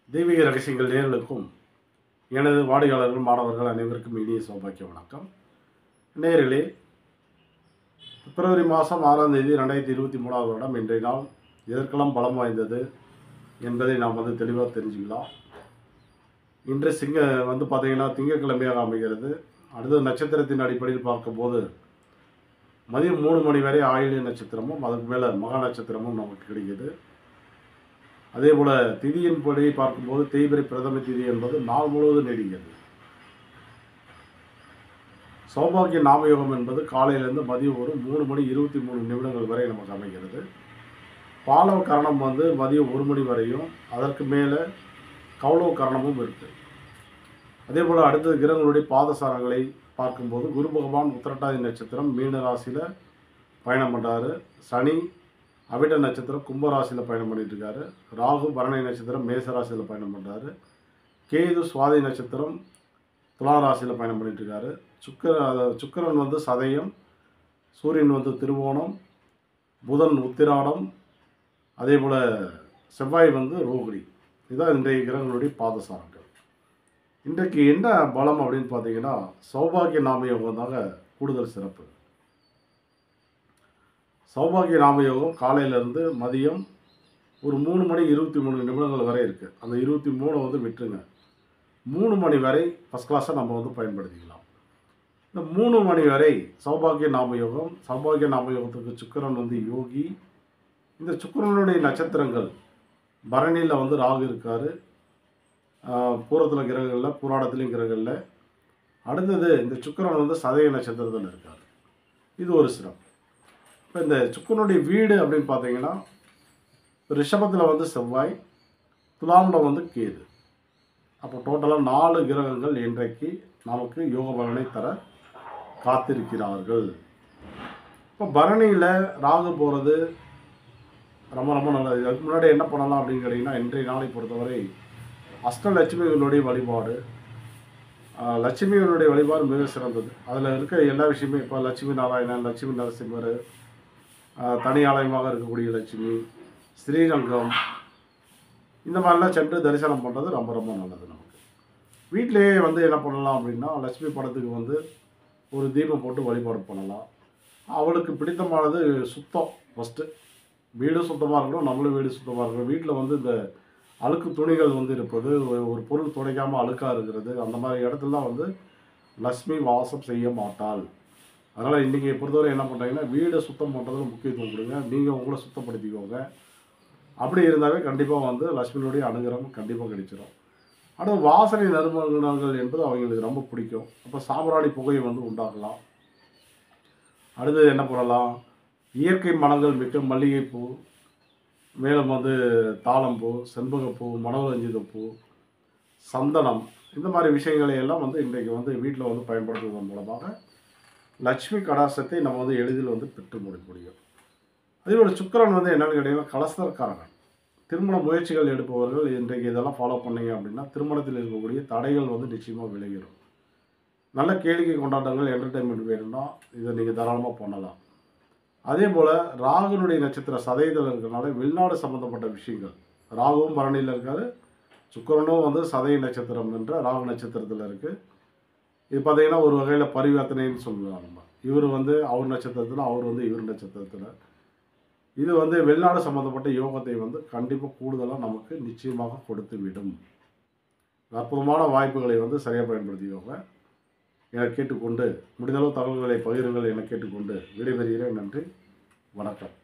தெய்வீக ரகசியங்கள் நேர்களுக்கும் எனது வாடிக்கையாளர்கள் மாணவர்கள் அனைவருக்கும் இனிய சௌபாக்கிய வணக்கம் நேர்களே பிப்ரவரி மாதம் ஆறாம் தேதி ரெண்டாயிரத்தி இருபத்தி மூணாவது வருடம் இன்றைய நாள் எதற்கெல்லாம் பலம் வாய்ந்தது என்பதை நாம் வந்து தெளிவாக தெரிஞ்சுக்கலாம் இன்று சிங்க வந்து பார்த்தீங்கன்னா திங்கட்கிழமையாக அமைகிறது அடுத்தது நட்சத்திரத்தின் அடிப்படையில் பார்க்கும்போது மதியம் மூணு மணி வரை ஆயில்ய நட்சத்திரமும் அதுக்கு மேலே மகா நட்சத்திரமும் நமக்கு கிடைக்குது அதே போல் திதியின்படி பார்க்கும்போது தேய்பிரை பிரதம திதி என்பது நாள் முழுவதும் நீடிக்கிறது சௌபாகிய நாமயோகம் என்பது காலையிலேருந்து மதியம் ஒரு மூணு மணி இருபத்தி மூணு நிமிடங்கள் வரை நமக்கு அமைகிறது பாலவ கரணம் வந்து மதியம் ஒரு மணி வரையும் அதற்கு மேலே கௌளவ கரணமும் இருக்குது அதே போல் அடுத்தது கிரகங்களுடைய பாதசாரங்களை பார்க்கும்போது குரு பகவான் உத்திரட்டாதி நட்சத்திரம் மீன ராசியில் பயணம் பண்ணுறாரு சனி அவிட்ட நட்சத்திரம் கும்ப ராசியில் பயணம் பண்ணிட்டு இருக்காரு ராகு பரணை நட்சத்திரம் மேச ராசியில் பயணம் பண்ணுறாரு கேது சுவாதி நட்சத்திரம் துலா ராசியில் பயணம் பண்ணிட்டு இருக்காரு சுக்கர அத- சுக்கிரன் வந்து சதயம் சூரியன் வந்து திருவோணம் புதன் உத்திராடம் அதே போல் செவ்வாய் வந்து ரோகிணி இதுதான் இன்றைய கிரகங்களுடைய பாதசாரங்கள் இன்றைக்கு என்ன பலம் அப்படின்னு பார்த்தீங்கன்னா சௌபாகிய நாமயோகம் தாங்க கூடுதல் சிறப்பு சௌபாகிய நாமயோகம் காலையிலேருந்து மதியம் ஒரு மூணு மணி இருபத்தி மூணு நிமிடங்கள் வரை இருக்குது அந்த இருபத்தி மூணை வந்து விட்டுருங்க மூணு மணி வரை ஃபஸ்ட் கிளாஸை நம்ம வந்து பயன்படுத்திக்கலாம் இந்த மூணு மணி வரை சௌபாகிய நாமயோகம் சௌபாகிய நாமயோகத்துக்கு சுக்கிரன் வந்து யோகி இந்த சுக்கிரனுடைய நட்சத்திரங்கள் பரணியில் வந்து ராகு இருக்கார் பூரத்தில் கிரகங்களில் புராணத்துலேயும் கிரகங்களில் அடுத்தது இந்த சுக்கிரன் வந்து சதய நட்சத்திரத்தில் இருக்கார் இது ஒரு சிறப்பு இப்போ இந்த சுக்கிரனுடைய வீடு அப்படின்னு பார்த்தீங்கன்னா ரிஷபத்தில் வந்து செவ்வாய் துலாமில் வந்து கேது அப்போ டோட்டலாக நாலு கிரகங்கள் இன்றைக்கு நமக்கு யோக பலனை தர காத்திருக்கிறார்கள் இப்போ பரணியில் ராகு போகிறது ரொம்ப ரொம்ப நல்லது அதுக்கு முன்னாடி என்ன பண்ணலாம் அப்படின்னு கேட்டிங்கன்னா இன்றைய நாளை பொறுத்தவரை அஷ்டலட்சுமிகளுடைய வழிபாடு ஆஹ், லட்சுமிகளுடைய வழிபாடு மிக சிறந்தது அதில் இருக்க எல்லா விஷயமே இப்போ லட்சுமி நாராயணன் லட்சுமி நரசிம்மர் ஆஹ், தனி ஆலயமாக இருக்கக்கூடிய லட்சுமி ஸ்ரீரங்கம் இந்த மாதிரிலாம் சென்று தரிசனம் பண்ணுறது ரொம்ப ரொம்ப நல்லது நமக்கு வீட்டிலேயே வந்து என்ன பண்ணலாம் அப்படின்னா லட்சுமி படத்துக்கு வந்து ஒரு தீபம் போட்டு வழிபாடு பண்ணலாம் அவளுக்கு பிடித்தமானது சுத்தம் ஃபஸ்ட்டு வீடு சுத்தமாக இருக்கணும் நம்மளும் வீடு சுத்தமாக இருக்கணும் வீட்டில் வந்து இந்த அழுக்கு துணிகள் வந்து இருப்பது ஒரு- ஒரு பொருள் துடைக்காமல் அழுக்காக இருக்கிறது அந்த மாதிரி இடத்துலலாம் வந்து லக்ஷ்மி வாசம் செய்ய மாட்டாள் அதனால் இன்றைக்கி பொறுத்தவரை என்ன பண்ணுறீங்கன்னா வீடை சுத்தம் பண்ணுறதுல முக்கியத்துவம் கொடுங்க நீங்கள் உங்களை சுத்தப்படுத்திக்கோங்க அப்படி இருந்தாவே கண்டிப்பாக வந்து லக்ஷ்மியுடைய அனுகிரகம் கண்டிப்பாக கிடைச்சிரும் அடுத்து வாசனை நறுமணங்கள் என்பது அவங்களுக்கு ரொம்ப பிடிக்கும் அப்போ சாம்பிராணி புகையை வந்து உண்டாக்கலாம் அடுத்தது என்ன பண்ணலாம் இயற்கை மனங்கள் மிக்க மல்லிகைப்பூ மேலும் வந்து தாளம்பூ செண்பகப்பூ மனோரஞ்சிதப்பூ சந்தனம் இந்த மாதிரி விஷயங்களை எல்லாம் வந்து இன்றைக்கு வந்து வீட்டில் வந்து பயன்படுத்துவதன் மூலமாக லட்சுமி கடாசத்தை நம்ம வந்து எளிதில் வந்து பெற்று முடிய முடியும் அதே போல் சுக்கிரன் வந்து என்னென்னு கேட்டிங்கன்னா கலஸ்தரக்காரகன் திருமண முயற்சிகள் எடுப்பவர்கள் இன்றைக்கு இதெல்லாம் ஃபாலோ பண்ணீங்க அப்படின்னா திருமணத்தில் இருக்கக்கூடிய தடைகள் வந்து நிச்சயமாக விலகிடும் நல்ல கேளிக்கை கொண்டாட்டங்கள் என்டர்டைன்மெண்ட் வேணும்னா இதை நீங்கள் தாராளமாக பண்ணலாம் அதே போல் ராகுனுடைய நட்சத்திர சதயத்தில் இருக்கிறனால வெளிநாடு சம்மந்தப்பட்ட விஷயங்கள் ராகுவும் பரணியில் இருக்காரு சுக்கிரனும் வந்து சதய நட்சத்திரம் என்ற ராகு நட்சத்திரத்தில் இருக்குது இது பார்த்தீங்கன்னா ஒரு வகையில் பரிவர்த்தனைன்னு சொல்லலாம் நம்ம இவர் வந்து அவர் நட்சத்திரத்தில் அவர் வந்து இவர் நட்சத்திரத்தில் இது வந்து வெளிநாடு சம்மந்தப்பட்ட யோகத்தை வந்து கண்டிப்பாக கூடுதலாக நமக்கு நிச்சயமாக கொடுத்து விடும் அற்புதமான வாய்ப்புகளை வந்து சரியாக பயன்படுத்திக்கோங்க என கேட்டுக்கொண்டு முடிந்தளவு தகவல்களை பகிருங்கள் என கேட்டுக்கொண்டு விடைபெறுகிறேன் நன்றி வணக்கம்